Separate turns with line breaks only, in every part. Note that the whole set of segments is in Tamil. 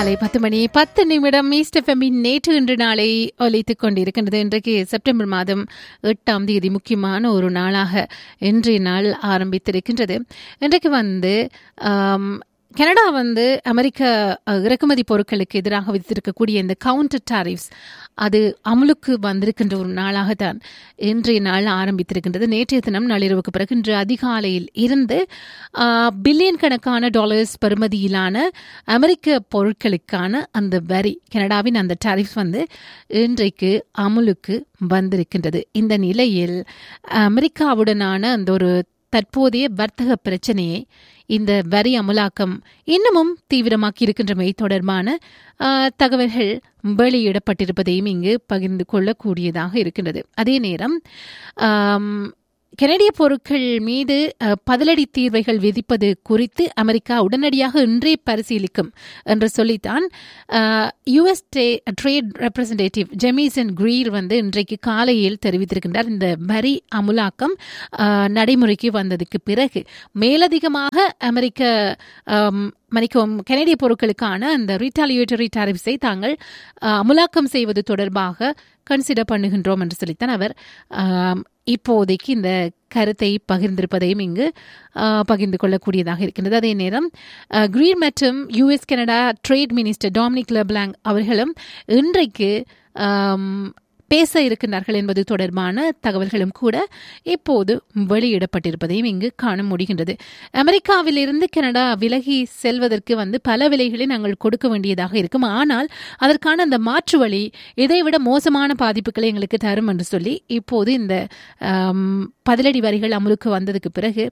காலை பத்து மணி பத்து நிமிடம் ஈஸ்ட் எஃப்எம்மின் நேற்று இன்று நாளை ஒலித்துக் கொண்டிருக்கின்றது இன்றைக்கு செப்டம்பர் மாதம் எட்டாம் தேதி முக்கியமான ஒரு நாளாக இன்றைய நாள் ஆரம்பித்திருக்கின்றது இன்றைக்கு வந்து ஆம், கனடா வந்து அமெரிக்க அஹ், இறக்குமதி பொருட்களுக்கு எதிராக விதித்திருக்கக்கூடிய இந்த கவுண்டர் டாரிஃப்ஸ் அது அமலுக்கு வந்திருக்கின்ற ஒரு நாளாகத்தான் இன்றைய நாள் ஆரம்பித்திருக்கின்றது நேற்றைய தினம் நள்ளிரவுக்கு பிறகு இன்று அதிகாலையில் இருந்து பில்லியன் கணக்கான டாலர்ஸ் பெறுமதியிலான அமெரிக்க பொருட்களுக்கான அந்த வரி கனடாவின் அந்த டாரிஃப்ஸ் வந்து இன்றைக்கு அமலுக்கு வந்திருக்கின்றது இந்த நிலையில் அமெரிக்காவுடனான அந்த ஒரு தற்போதைய வர்த்தக பிரச்சனையை இந்த வரி அமலாக்கம் இன்னமும் தீவிரமாக்கி இருக்கின்றமை தொடர்பான ஆ, தகவல்கள் வெளியிடப்பட்டிருப்பதையும் இங்கு பகிர்ந்து கொள்ளக்கூடியதாக இருக்கின்றது அதே நேரம் ஆம், கனடிய பொருட்கள் மீது அ, பதிலடி தீர்வைகள் விதிப்பது குறித்து அமெரிக்கா உடனடியாக இன்றே பரிசீலிக்கும் என்று சொல்லித்தான் US trade representative Jamieson Greer வந்து இன்றைக்கு காலையில் தெரிவித்திருக்கின்றார் இந்த வரி அமுலாக்கம் அ, நடைமுறைக்கு வந்ததுக்கு பிறகு மேலதிகமாக அமெரிக்க ஆம், மன்னிக்கவும் கனடிய பொருட்களுக்கான அந்த ரீட்டாலியேட்டரி டாரிஃப்ஸை தாங்கள் அ, அமுலாக்கம் செய்வது தொடர்பாக கன்சிடர் பண்ணுகின்றோம் என்று சொல்லித்தான் அவர் ஆம், இப்போதைக்கு இந்த கருத்தை பகிர்ந்திருப்பதையும் இங்கு ஆ, பகிர்ந்து கொள்ளக்கூடியதாக இருக்கின்றது அதே நேரம் அ, கிரீன் மற்றும் US Canada trade minister Dominic LeBlanc அவர்களும் இன்றைக்கு ஆம், பேச இருக்கின்றார்கள் என்பது தொடர்பான தகவல்களும் கூட இப்போது வெளியிடப்பட்டிருப்பதையும் இங்கு காண முடிகின்றது அமெரிக்காவிலிருந்து கனடா விலகி செல்வதற்கு வந்து பல விலைகளை நாங்கள் கொடுக்க வேண்டியதாக இருக்கும் ஆனால் அதற்கான அந்த மாற்று வழி இதைவிட மோசமான பாதிப்புகளை எங்களுக்கு தரும் என்று சொல்லி இப்போது இந்த ஆம், பதிலடி வரிகள் அமலுக்கு வந்ததுக்கு பிறகு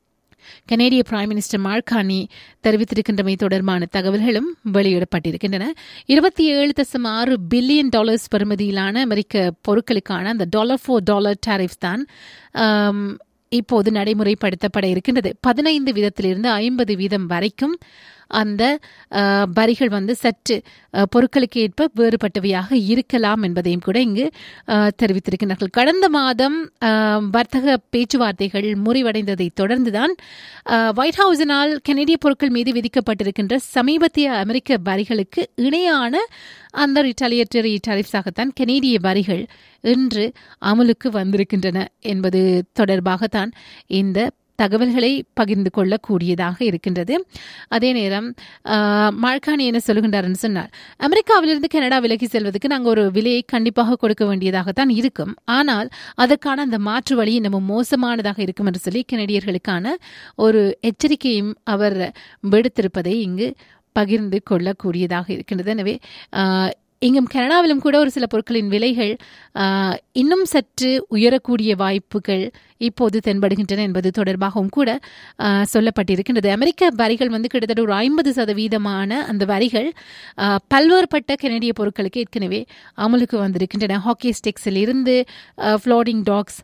கனேடிய பிரைம் மினிஸ்டர் மார்கானி தெரிவித்திருக்கின்றமை தொடர்பான தகவல்களும் வெளியிடப்பட்டிருக்கின்றன இருபத்தி ஏழு தசம் ஆறு பில்லியன் டாலர்ஸ் பெறுமதியிலான அமெரிக்க பொருட்களுக்கான அந்த டாலர் ஃபோர் டாலர் டாரிஃப்ஸ் தான் ஆம், இப்போது நடைமுறைப்படுத்தப்பட இருக்கின்றது பதினைந்து வீதத்திலிருந்து ஐம்பது வீதம் வரைக்கும் அந்த அஹ், வரிகள் வந்து சற்று அஹ், பொருட்களுக்கு ஏற்ப வேறுபட்டவையாக இருக்கலாம் என்பதையும் கூட இங்கு அஹ், தெரிவித்திருக்கிறார்கள் கடந்த மாதம் அஹ், வர்த்தக பேச்சுவார்த்தைகள் முறிவடைந்ததை தொடர்ந்துதான் அஹ், ஒயிட் ஹவுஸினால் கனடிய பொருட்கள் மீது விதிக்கப்பட்டிருக்கின்ற சமீபத்திய அமெரிக்க வரிகளுக்கு இணையான அந்த ரிட்டாலியேட்டரி டாரிஃப்ஸாகத்தான் கனேடிய வரிகள் இன்று அமலுக்கு வந்திருக்கின்றன என்பது தொடர்பாகத்தான் இந்த தகவல்களை பகிர்ந்து கொள்ளக்கூடியதாக இருக்கின்றது அதே நேரம் மாழ்கானி என்ன சொல்லுகின்றார்னு சொன்னார் அமெரிக்காவிலிருந்து கனடா விலகி செல்வதற்கு நாங்கள் ஒரு விலையை கண்டிப்பாக கொடுக்க வேண்டியதாகத்தான் இருக்கும் ஆனால் அதற்கான அந்த மாற்று வழி இன்னமும் மோசமானதாக இருக்கும் என்று சொல்லி கனடியர்களுக்கான ஒரு எச்சரிக்கையும் அவர் விடுத்திருப்பதை இங்கு பகிர்ந்து கொள்ளக்கூடியதாக இருக்கின்றது எனவே ஆஹ், இங்கும் கனடாவிலும் கூட ஒரு சில பொருட்களின் விலைகள் ஆஹ், இன்னும் சற்று உயரக்கூடிய வாய்ப்புகள் இப்போது தென்படுகின்றன என்பது தொடர்பாகவும் கூட ஆஹ், சொல்லப்பட்டிருக்கின்றது அமெரிக்க வரிகள் வந்து கிட்டத்தட்ட ஒரு ஐம்பது சதவீதமான அந்த வரிகள் ஆஹ், பல்வேறுபட்ட கனடிய பொருட்களுக்கு ஏற்கனவே அமலுக்கு வந்திருக்கின்றன ஹாக்கி ஸ்டிக்ஸில் இருந்து ஃப்ளோடிங் டாக்ஸ்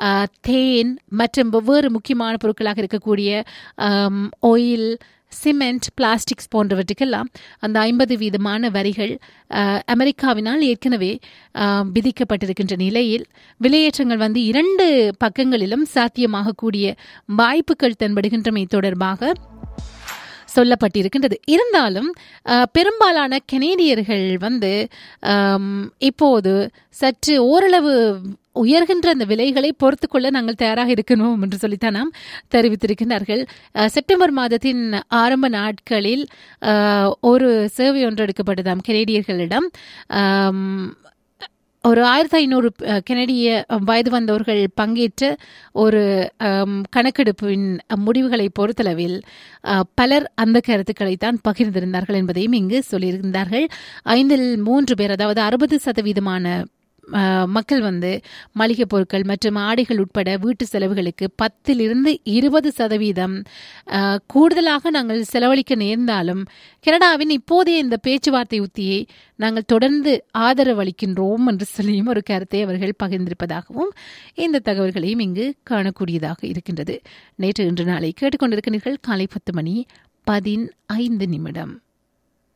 தேன் மற்றும் வெவ்வேறு முக்கியமான பொருட்களாக இருக்கக்கூடிய ஆயில் சிமெண்ட் பிளாஸ்டிக்ஸ் போன்றவற்றுக்கெல்லாம் அந்த ஐம்பது வீதமான வரிகள் அஹ், அமெரிக்காவினால் ஏற்கனவே அஹ், விதிக்கப்பட்டிருக்கின்ற நிலையில் விலையேற்றங்கள் வந்து இரண்டு பக்கங்களிலும் சாத்தியமாகக்கூடிய வாய்ப்புகள் தென்படுகின்றமை தொடர்பாக சொல்லப்பட்டிருக்கின்றது இருந்தாலும் அஹ், பெரும்பாலான கனேடியர்கள் வந்து ஆம், இப்போது சற்று ஓரளவு உயர்கின்ற அந்த விலைகளை பொறுத்து கொள்ள நாங்கள் தயாராக இருக்கணும் என்று சொல்லித்தான் நாம் தெரிவித்திருக்கிறார்கள் அஹ், செப்டம்பர் மாதத்தின் ஆரம்ப நாட்களில் அஹ், ஒரு சேவை ஒன்று எடுக்கப்பட்டதாம் கனேடியர்களிடம் ஆம், ஒரு ஆயிரத்தி ஐநூறு கனடிய வயது வந்தவர்கள் பங்கேற்ற ஒரு ஆம், கணக்கெடுப்பின் முடிவுகளை பொறுத்தளவில் அஹ், பலர் அந்த கருத்துக்களை தான் பகிர்ந்திருந்தார்கள் என்பதையும் இங்கு சொல்லியிருந்தார்கள் ஐந்தில் மூன்று பேர் அதாவது அறுபது சதவீதமான அஹ், மக்கள் வந்து மளிகை பொருட்கள் மற்றும் ஆடைகள் உட்பட வீட்டு செலவுகளுக்கு பத்திலிருந்து இருபது சதவீதம் அஹ், கூடுதலாக நாங்கள் செலவழிக்க நேர்ந்தாலும் கனடாவின் இப்போதைய இந்த பேச்சுவார்த்தை உத்தியை நாங்கள் தொடர்ந்து ஆதரவளிக்கின்றோம் என்று சொல்லியும் ஒரு கருத்தை அவர்கள் பகிர்ந்திருப்பதாகவும் இந்த தகவல்களையும் இங்கு காணக்கூடியதாக இருக்கின்றது நேற்று இன்று நாளை கேட்டுக்கொண்டிருக்கிறீர்கள் காலை பத்து மணி பதினைந்து நிமிடம்